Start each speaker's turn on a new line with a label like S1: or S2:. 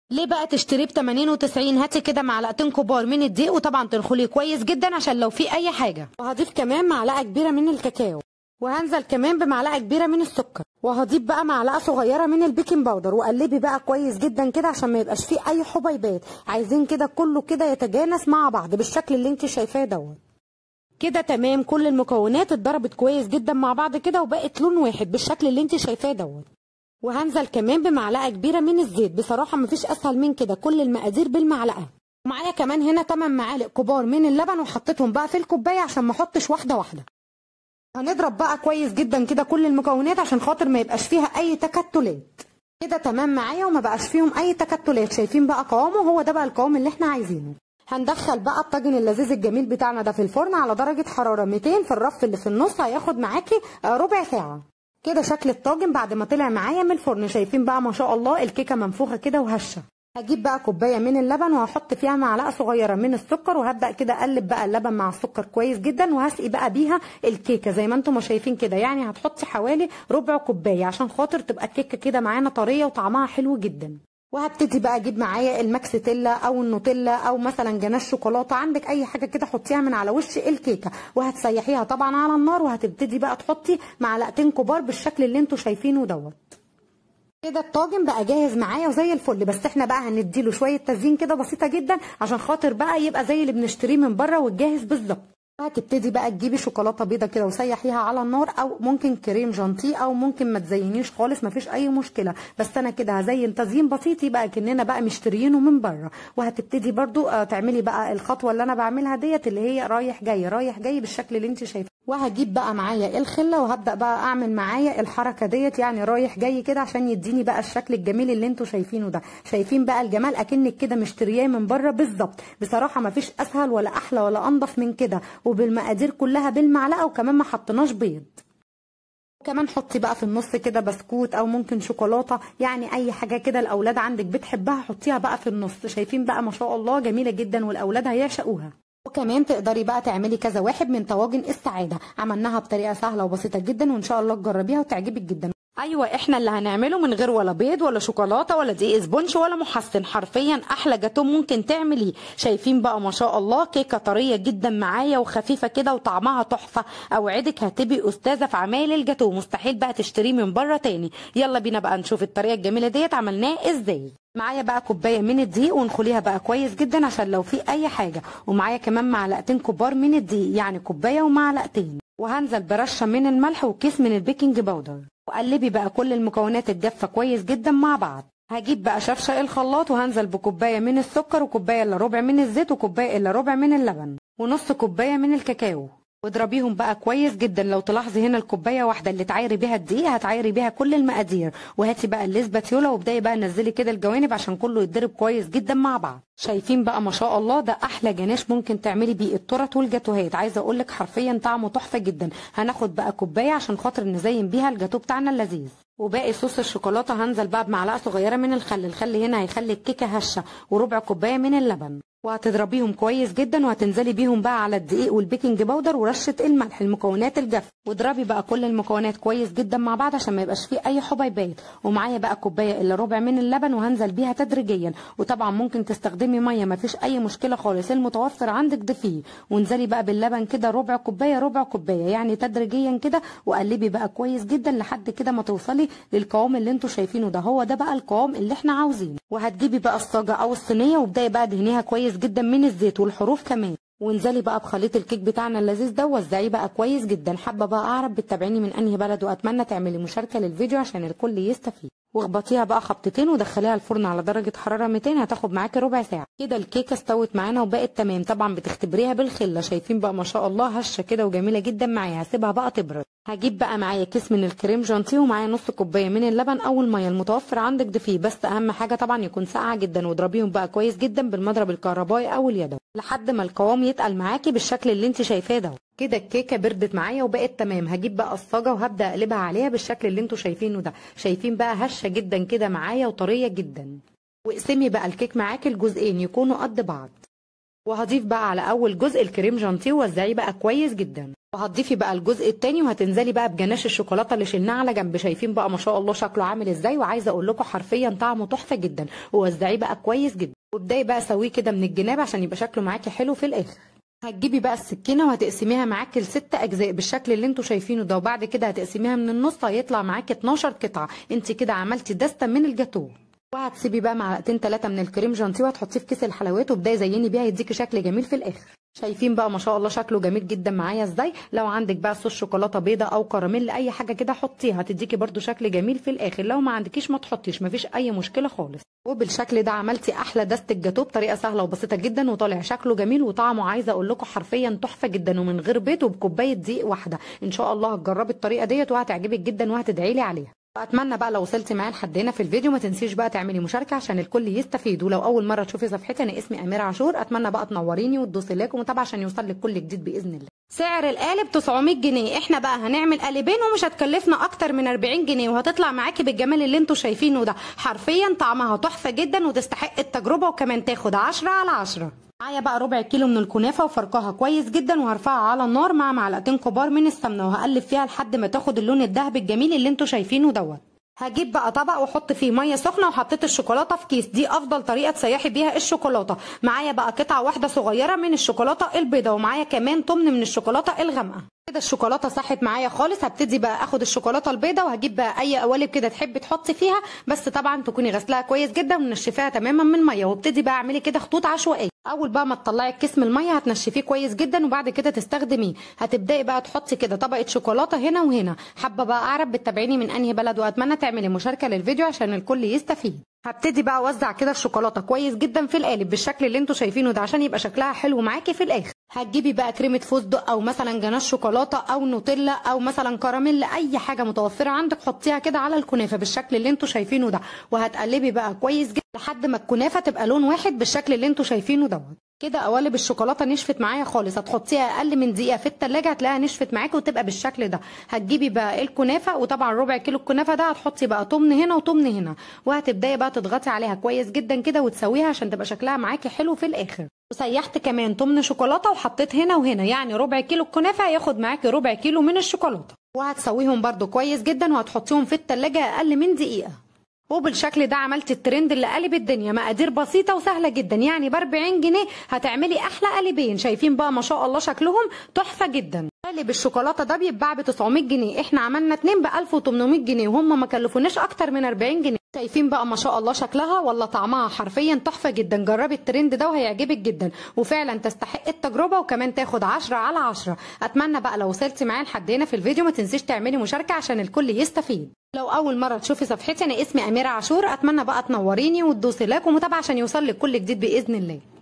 S1: ليه بقى تشتريه ب 80 و90 هاتي كده معلقتين كبار من الدقيق وطبعا تنخليه كويس جدا عشان لو في اي حاجه وهضيف كمان معلقه كبيره من الكاكاو وهنزل كمان بمعلقه كبيره من السكر وهضيف بقى معلقه صغيره من البيكنج باودر وقلبي بقى كويس جدا كده عشان ما يبقاش فيه اي حبيبات عايزين كده كله كده يتجانس مع بعض بالشكل اللي انت شايفاه دوت كده تمام كل المكونات اتضربت كويس جدا مع بعض كده وبقت لون واحد بالشكل اللي انت شايفاه دوت وهنزل كمان بمعلقه كبيره من الزيت بصراحه مفيش اسهل من كده كل المقادير بالمعلقه ومعايا كمان هنا 8 معالق كبار من اللبن وحطيتهم بقى في الكوبايه عشان ما احطش واحده واحده هنضرب بقى كويس جدا كده كل المكونات عشان خاطر ما يبقاش فيها اي تكتلات كده تمام معايا وما بقاش فيهم اي تكتلات شايفين بقى قوامه هو ده بقى القوام اللي احنا عايزينه هندخل بقى الطاجن اللذيذ الجميل بتاعنا ده في الفرن على درجة حرارة 200 في الرف اللي في النص هياخد معاكي آه، ربع ساعة كده شكل الطاجن بعد ما طلع معايا من الفرن شايفين بقى ما شاء الله الكيكة منفوخة كده وهشة هجيب بقى كوبايه من اللبن وهحط فيها معلقه صغيره من السكر وهبدا كده اقلب بقى اللبن مع السكر كويس جدا وهسقي بقى بيها الكيكه زي ما انتم ما شايفين كده يعني هتحطي حوالي ربع كوبايه عشان خاطر تبقى الكيكه كده معانا طريه وطعمها حلو جدا وهبتدي بقى اجيب معايا الماكستيلا او النوتيلا او مثلا جناش شوكولاته عندك اي حاجه كده حطيها من على وش الكيكه وهتسيحيها طبعا على النار وهتبتدي بقى تحطي معلقتين كبار بالشكل اللي انتم شايفينه دوت كده الطاجن بقى جاهز معايا وزي الفل بس احنا بقى هنديله شويه تزيين كده بسيطه جدا عشان خاطر بقى يبقى زي اللي بنشتريه من بره والجاهز بالظبط هتبتدي بقى تجيبي شوكولاته بيضه كده وسيحيها على النار او ممكن كريم جانتيه او ممكن ما تزينيش خالص مفيش اي مشكله بس انا كده هزين تزيين بسيط يبقى كاننا بقى مشتريينه من بره وهتبتدي برضو آه، تعملي بقى الخطوه اللي انا بعملها ديت اللي هي رايح جاي رايح جاي بالشكل اللي انت شايفاه وهجيب بقى معايا الخله وهبدا بقى اعمل معايا الحركه ديت يعني رايح جاي كده عشان يديني بقى الشكل الجميل اللي انتوا شايفينه ده شايفين بقى الجمال اكنك كده مشترياه من بره بالظبط بصراحه مفيش اسهل ولا احلى ولا انضف من كده وبالمقادير كلها بالمعلقه وكمان ما حطيناش بيض كمان حطي بقى في النص كده بسكوت او ممكن شوكولاته يعني اي حاجه كده الاولاد عندك بتحبها حطيها بقى في النص شايفين بقى ما شاء الله جميله جدا والاولاد هيعشقوها وكمان تقدري بقى تعملي كذا واحد من طواجن السعاده عملناها بطريقه سهله وبسيطه جدا وان شاء الله تجربيها وتعجبك جدا ايوه احنا اللي هنعمله من غير ولا بيض ولا شوكولاته ولا دقيق اسبونج ولا محسن حرفيا احلى جاتو ممكن تعمليه شايفين بقى ما شاء الله كيكه طريه جدا معايا وخفيفه كده وطعمها تحفه اوعدك هتبقي استاذه في عمايل الجاتو مستحيل بقى تشتريه من بره تاني يلا بينا بقى نشوف الطريقه الجميله ديت عملناها ازاي معايا بقى كوبايه من الدقيق ونخليها بقى كويس جدا عشان لو في اي حاجه ومعايا كمان معلقتين كبار من الدقيق يعني كوبايه ومعلقتين وهنزل برشه من الملح وكيس من البيكنج باودر وقلبي بقى كل المكونات الجافه كويس جدا مع بعض هجيب بقى شفشق الخلاط وهنزل بكوبايه من السكر وكوبايه الا ربع من الزيت وكوبايه الا ربع من اللبن ونص كوبايه من الكاكاو واضربيهم بقى كويس جدا لو تلاحظي هنا الكوبايه واحده اللي تعايري بيها الدقيق هتعايري بيها كل المقادير وهاتي بقى الليسباتيولا وابداي بقى نزلي كده الجوانب عشان كله يتضرب كويس جدا مع بعض شايفين بقى ما شاء الله ده احلى جناش ممكن تعملي بيه التورت والجاتوهات عايزه اقول لك حرفيا طعمه تحفه جدا هناخد بقى كوبايه عشان خاطر نزين بيها الجاتو بتاعنا اللذيذ وباقي صوص الشوكولاته هنزل بقى بمعلقه صغيره من الخل الخل هنا هيخلي الكيكه هشه وربع كوبايه من اللبن وهتضربيهم كويس جدا وهتنزلي بيهم بقى على الدقيق والبيكنج باودر ورشه الملح المكونات الجافه واضربي بقى كل المكونات كويس جدا مع بعض عشان ما يبقاش فيه اي حبيبات ومعايا بقى كوبايه الا ربع من اللبن وهنزل بيها تدريجيا وطبعا ممكن تستخدمي ميه ما فيش اي مشكله خالص المتوفر عندك ضيفيه وانزلي بقى باللبن كده ربع كوبايه ربع كوبايه يعني تدريجيا كده وقلبي بقى كويس جدا لحد كده ما توصلي للقوام اللي انتوا شايفينه ده هو ده بقى القوام اللي احنا عاوزينه وهتجيبي بقى الصاجه او الصينيه وابداي بقى دهنيها كويس جدا من الزيت والحروف كمان وانزلي بقى بخليط الكيك بتاعنا اللذيذ ده وزعيه بقى كويس جدا حابه بقى اعرف بتتابعيني من انهي بلد واتمنى تعملي مشاركه للفيديو عشان الكل يستفيد واخبطيها بقى خبطتين ودخليها الفرن على درجه حراره 200 هتاخد معاكي ربع ساعه كده الكيكه استوت معانا وبقت تمام طبعا بتختبريها بالخله شايفين بقى ما شاء الله هشه كده وجميله جدا معايا هسيبها بقى تبرد هجيب بقى معايا كيس من الكريم جانتيه ومعايا نص كوبايه من اللبن او الميه المتوفر عندك ضيفيه بس اهم حاجه طبعا يكون ساقعه جدا واضربيهم بقى كويس جدا بالمضرب الكهربائي او اليدوي لحد ما القوام يتقل معاكي بالشكل اللي انت شايفاه ده كده الكيكه بردت معايا وبقت تمام هجيب بقى الصاجه وهبدا اقلبها عليها بالشكل اللي انتوا شايفينه ده شايفين بقى هشه جدا كده معايا وطريه جدا واقسمي بقى الكيك معاكي الجزئين يكونوا قد بعض وهضيف بقى على اول جزء الكريم جانتيه ووزعيه بقى كويس جدا وهتضيفي بقى الجزء التاني وهتنزلي بقى بجناش الشوكولاته اللي شلناه على جنب شايفين بقى ما شاء الله شكله عامل ازاي وعايزه اقول لكم حرفيا طعمه تحفه جدا ووزعيه بقى كويس جدا وابداي بقى سويه كده من الجناب عشان يبقى شكله معاكي حلو في الاخر هتجيبي بقى السكينه وهتقسميها معاكي لست اجزاء بالشكل اللي انتوا شايفينه ده وبعد كده هتقسميها من النص هيطلع معاكي 12 قطعه انت كده عملتي دسته من الجاتوه وهتسيبي بقى معلقتين ثلاثه من الكريم جانتيه وهتحطيه في كيس الحلويات وبدايه زيني بيها يديكي شكل جميل في الاخر شايفين بقى ما شاء الله شكله جميل جدا معايا ازاي لو عندك بقى صوص شوكولاته بيضه او كراميل اي حاجه كده حطيها هتديكي برده شكل جميل في الاخر لو ما عندكيش ما تحطيش مفيش اي مشكله خالص وبالشكل ده عملتي احلى دست الجاتوه بطريقه سهله وبسيطه جدا وطالع شكله جميل وطعمه عايزه اقول لكم حرفيا تحفه جدا ومن غير بيض وبكوبايه دقيق واحده ان شاء الله هتجربي الطريقه ديت وهتعجبك جدا وهتدعي لي عليها واتمنى بقى لو وصلتي معايا لحد هنا في الفيديو ما تنسيش بقى تعملي مشاركه عشان الكل يستفيد ولو اول مره تشوفي صفحتي انا اسمي اميره عاشور اتمنى بقى تنوريني وتدوسي لايك ومتابعه عشان يوصل لك كل جديد باذن الله سعر القالب 900 جنيه احنا بقى هنعمل قالبين ومش هتكلفنا اكتر من 40 جنيه وهتطلع معاكي بالجمال اللي انتوا شايفينه ده حرفيا طعمها تحفه جدا وتستحق التجربه وكمان تاخد 10 على 10 معايا بقى ربع كيلو من الكنافه وفركها كويس جدا وهرفعها على النار مع معلقتين كبار من السمنه وهقلب فيها لحد ما تاخد اللون الذهبي الجميل اللي انتوا شايفينه دوت هجيب بقى طبق واحط فيه ميه سخنه وحطيت الشوكولاته في كيس دي افضل طريقه تسيحي بيها الشوكولاته معايا بقى قطعه واحده صغيره من الشوكولاته البيضاء ومعايا كمان تمن من الشوكولاته الغامقه كده الشوكولاته صحت معايا خالص هبتدي بقى اخد الشوكولاته البيضاء وهجيب بقى اي قوالب كده تحبي تحطي فيها بس طبعا تكوني غسلاها كويس جدا ومنشفاها تماما من ميه وابتدي بقى اعملي كده خطوط عشوائيه اول بقى ما تطلعي الكيس من الميه هتنشفيه كويس جدا وبعد كده تستخدميه هتبداي بقى تحطي كده طبقه شوكولاته هنا وهنا حابه بقى اعرف بتتابعيني من انهي بلد واتمنى تعملي مشاركه للفيديو عشان الكل يستفيد هبتدي بقى اوزع كده الشوكولاته كويس جدا في القالب بالشكل اللي انتوا شايفينه ده عشان يبقى شكلها حلو معاكي في الاخر هتجيبي بقى كريمه فستق او مثلا جناش شوكولاته او نوتيلا او مثلا كراميل اي حاجه متوفره عندك حطيها كده على الكنافه بالشكل اللي انتوا شايفينه ده وهتقلبي بقى كويس جدا لحد ما الكنافه تبقى لون واحد بالشكل اللي انتوا شايفينه دوت كده قوالب الشوكولاته نشفت معايا خالص هتحطيها اقل من دقيقه في التلاجة هتلاقيها نشفت معاكي وتبقى بالشكل ده هتجيبي بقى الكنافه وطبعا ربع كيلو الكنافه ده هتحطي بقى تمن هنا وتمن هنا وهتبداي بقى تضغطي عليها كويس جدا كده وتسويها عشان تبقى شكلها معاكي حلو في الاخر وسيحت كمان تمن شوكولاته وحطيت هنا وهنا يعني ربع كيلو الكنافه هياخد معاكي ربع كيلو من الشوكولاته وهتسويهم برده كويس جدا وهتحطيهم في التلاجة اقل من دقيقه وبالشكل ده عملت الترند اللي قلب الدنيا مقادير بسيطه وسهله جدا يعني ب 40 جنيه هتعملي احلى قالبين شايفين بقى ما شاء الله شكلهم تحفه جدا قالب الشوكولاته ده بيتباع ب 900 جنيه احنا عملنا اتنين ب 1800 جنيه وهم ما كلفوناش اكتر من 40 جنيه شايفين بقى ما شاء الله شكلها ولا طعمها حرفيا تحفه جدا جربي الترند ده وهيعجبك جدا وفعلا تستحق التجربه وكمان تاخد 10 على 10 اتمنى بقى لو وصلتي معايا لحد هنا في الفيديو ما تنسيش تعملي مشاركه عشان الكل يستفيد لو اول مره تشوفي صفحتي انا اسمي اميره عاشور اتمنى بقى تنوريني وتدوسي لايك ومتابعه عشان يوصل لك كل جديد باذن الله